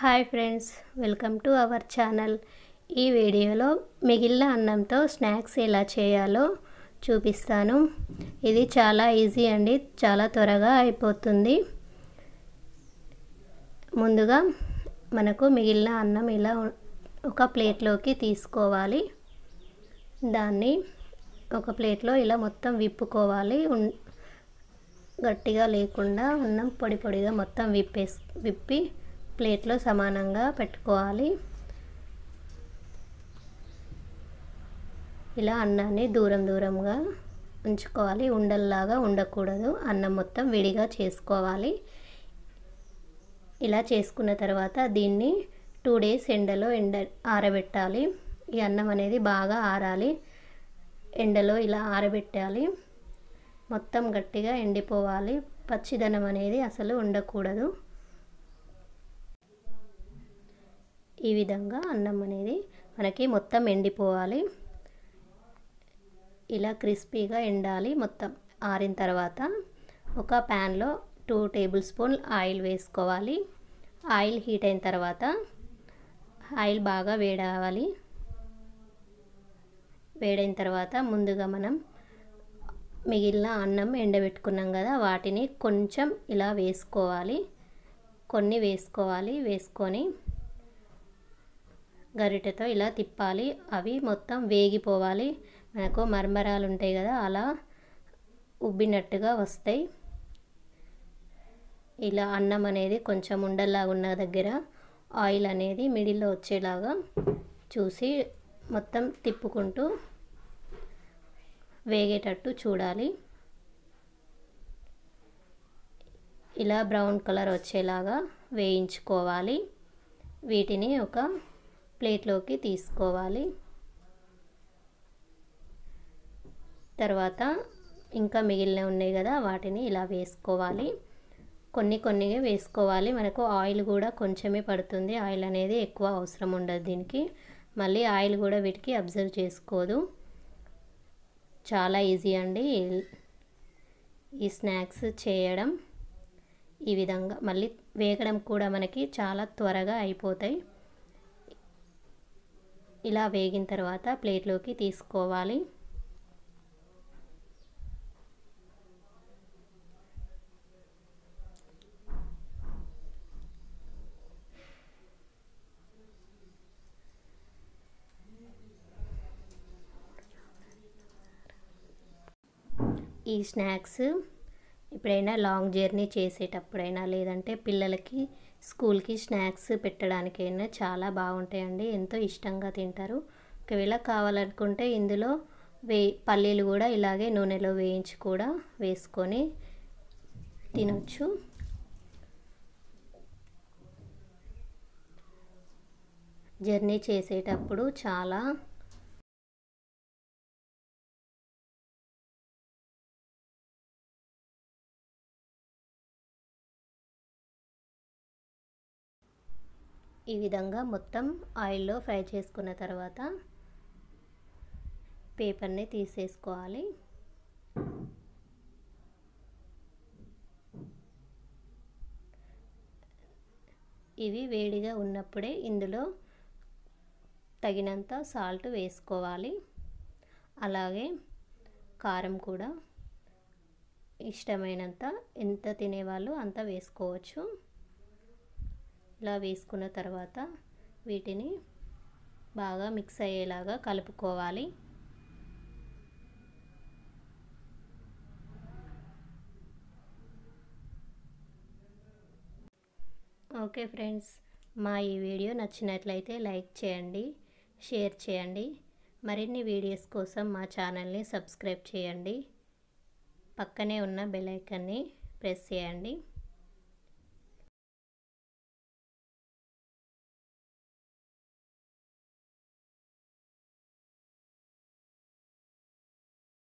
hi friends welcome to our channel ఈ వీడియోలో మిగిలిన అన్నంతో స్నాక్స్ ఎలా చేయాలో చూపిస్తాను ఇది చాలా ఈజీ అండి చాలా త్వరగా అయిపోతుంది ముందుగా మనకు మిగిలిన అన్నం ఇలా ఒక ప్లేట్లోకి తీసుకోవాలి దాన్ని ఒక ప్లేట్లో ఇలా మొత్తం విప్పుకోవాలి గట్టిగా లేకుండా అన్నం పొడి పొడిగా మొత్తం విప్పేసి విప్పి ప్లేట్లో సమానంగా పెట్టుకోవాలి ఇలా అన్నాన్ని దూరం దూరంగా ఉంచుకోవాలి ఉండల్లాగా ఉండకూడదు అన్నం మొత్తం విడిగా చేసుకోవాలి ఇలా చేసుకున్న తర్వాత దీన్ని టూ డేస్ ఎండలో ఎండ ఆరబెట్టాలి ఈ అన్నం అనేది బాగా ఆరాలి ఎండలో ఇలా ఆరబెట్టాలి మొత్తం గట్టిగా ఎండిపోవాలి పచ్చిదనం అనేది అసలు ఉండకూడదు ఈ విధంగా అన్నం అనేది మనకి మొత్తం ఎండిపోవాలి ఇలా క్రిస్పీగా ఎండాలి మొత్తం ఆరిన తర్వాత ఒక ప్యాన్లో టూ టేబుల్ స్పూన్ ఆయిల్ వేసుకోవాలి ఆయిల్ హీట్ అయిన తర్వాత ఆయిల్ బాగా వేడవాలి వేడైన తర్వాత ముందుగా మనం మిగిలిన అన్నం ఎండబెట్టుకున్నాం కదా వాటిని కొంచెం ఇలా వేసుకోవాలి కొన్ని వేసుకోవాలి వేసుకొని గరిటెతో ఇలా తిప్పాలి అవి మొత్తం వేగిపోవాలి మనకు మర్మరాలు ఉంటాయి కదా అలా ఉబ్బినట్టుగా వస్తాయి ఇలా అన్నం అనేది కొంచెం ఉండల్లాగా ఉన్న దగ్గర ఆయిల్ అనేది మిడిల్లో వచ్చేలాగా చూసి మొత్తం తిప్పుకుంటూ వేగేటట్టు చూడాలి ఇలా బ్రౌన్ కలర్ వచ్చేలాగా వేయించుకోవాలి వీటిని ఒక ప్లేట్లోకి తీసుకోవాలి తర్వాత ఇంకా మిగిలిన ఉన్నాయి కదా వాటిని ఇలా వేసుకోవాలి కొన్ని కొన్ని వేసుకోవాలి మనకు ఆయిల్ కూడా కొంచెమే పడుతుంది ఆయిల్ అనేది ఎక్కువ అవసరం ఉండదు దీనికి మళ్ళీ ఆయిల్ కూడా వీటికి అబ్జర్వ్ చేసుకోదు చాలా ఈజీ అండి ఈ స్నాక్స్ చేయడం ఈ విధంగా మళ్ళీ వేగడం కూడా మనకి చాలా త్వరగా అయిపోతాయి ఇలా వేగిన తర్వాత ప్లేట్లోకి తీసుకోవాలి ఈ స్నాక్స్ ఎప్పుడైనా లాంగ్ జర్నీ చేసేటప్పుడైనా లేదంటే పిల్లలకి స్కూల్కి స్నాక్స్ పెట్టడానికైనా చాలా బాగుంటాయండి ఎంతో ఇష్టంగా తింటారు ఒకవేళ కావాలనుకుంటే ఇందులో వే పల్లీలు కూడా ఇలాగే నూనెలో వేయించి కూడా వేసుకొని తినొచ్చు జర్నీ చేసేటప్పుడు చాలా ఈ విధంగా మొత్తం ఆయిల్లో ఫ్రై చేసుకున్న తర్వాత పేపర్ని తీసేసుకోవాలి ఇవి వేడిగా ఉన్నప్పుడే ఇందులో తగినంత సాల్ట్ వేసుకోవాలి అలాగే కారం కూడా ఇష్టమైనంత ఎంత తినేవాళ్ళు అంత వేసుకోవచ్చు ఇలా వేసుకున్న తర్వాత వీటిని బాగా మిక్స్ అయ్యేలాగా కలుపుకోవాలి ఓకే ఫ్రెండ్స్ మా ఈ వీడియో నచ్చినట్లయితే లైక్ చేయండి షేర్ చేయండి మరిన్ని వీడియోస్ కోసం మా ఛానల్ని సబ్స్క్రైబ్ చేయండి పక్కనే ఉన్న బెల్ ఐకాన్ని ప్రెస్ చేయండి